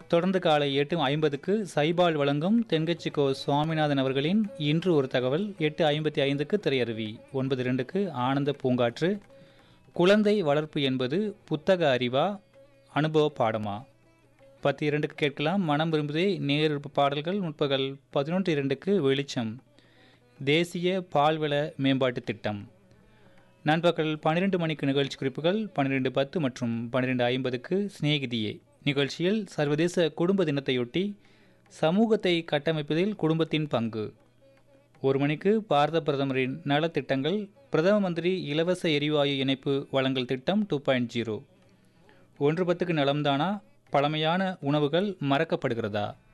தொடர்ந்து காலை எட்டு ஐம்பதுக்கு சைபால் வழங்கும் தென்கட்சி கோ சுவாமிநாதன் அவர்களின் இன்று ஒரு தகவல் எட்டு ஐம்பத்தி ஐந்துக்கு திரையருவி ஒன்பது இரண்டுக்கு ஆனந்த பூங்காற்று குழந்தை வளர்ப்பு என்பது புத்தக அறிவா அனுபவ பாடமா பத்து இரண்டுக்கு கேட்கலாம் மனம் விரும்புதே நேரிழப்பு பாடல்கள் முற்பகல் பதினொன்று இரண்டுக்கு வெளிச்சம் தேசிய பால்வள மேம்பாட்டு திட்டம் நண்பகல் பன்னிரெண்டு மணிக்கு நிகழ்ச்சி குறிப்புகள் பன்னிரெண்டு பத்து மற்றும் பன்னிரெண்டு ஐம்பதுக்கு சிநேகிதியே நிகழ்ச்சியில் சர்வதேச குடும்ப தினத்தையொட்டி சமூகத்தை கட்டமைப்பதில் குடும்பத்தின் பங்கு ஒரு மணிக்கு பாரத பிரதமரின் நலத்திட்டங்கள் பிரதம மந்திரி இலவச எரிவாயு இணைப்பு வழங்கல் திட்டம் டூ பாயிண்ட் ஜீரோ ஒன்று பத்துக்கு நலம்தானா பழமையான உணவுகள் மறக்கப்படுகிறதா